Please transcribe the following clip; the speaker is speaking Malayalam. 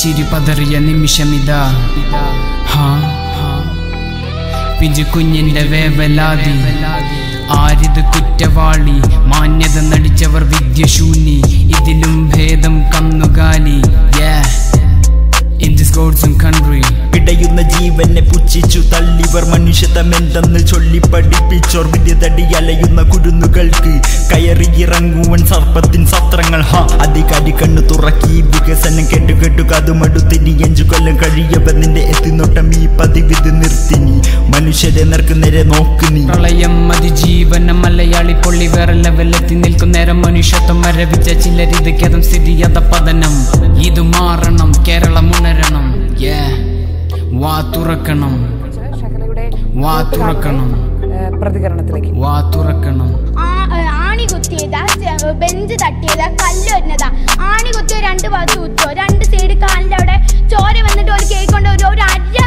ചിരി പതറിയ നിമിഷമിതാ ഹാ പിഞ്ചു കുഞ്ഞിന്റെ വേവലാതി ആരിത് കുറ്റവാളി മാന്യത നടിച്ചവർ വിദ്യശൂന്യി ഇതിലും ഭേദം കന്നുകാലി yeah. In this God's country പിടയുന്ന ജീവനെ പുച്ഛിച്ചു തള്ളിവർ മനുഷ്യതമെന്തെന്ന് ചൊല്ലി പഠിപ്പിച്ചോർ വിദ്യതടി അലയുന്ന കുരുന്നുകൾക്ക് കയറിയിറങ്ങുവൻ സർപ്പത്തിൻ സത്രങ്ങൾ ഹ അധികാരി കണ്ണു തുറക്കി വികസനം കേട്ടു കേട്ടു കതുമടുത്തിനി അഞ്ചു കൊല്ലം കഴിയവ നിന്റെ എത്തിനോട്ടം ഈ പതിവിത് നിർത്തിനി മനുഷ്യരെ നേർക്ക് നേരെ നോക്ക് നീ പ്രളയം അതിജീവനം മലയാളി പൊള്ളി വേറെ ലെവലെത്തി നിൽക്കുന്നേരം മനുഷ്യത്വം മരവിച്ച ചിലരിത് കേതം സ്ഥിതിയത പതനം ഇത് മാറണം കേരളം ഉണരണം Yeah. വാ തുറക്കണം ഷഹലയുടെ വാ തുറക്കണം ഏഹ്, പ്രതികരണത്തിലേക്ക് വാ തുറക്കണം ആ- ഏ, ആണി കുത്തിയതാ ചെ- ബെഞ്ച് തട്ടിയതാ കല്ല് വരുന്നതാ ആണി കുത്തിയ രണ്ട് ഭാഗത്ത് കുത്തോ രണ്ട് സൈഡ് കാലിന്റെ അവിടെ ചോര വന്നിട്ട് ഒരു കേക്ക് കൊണ്ട് ഒരു ഒരു അര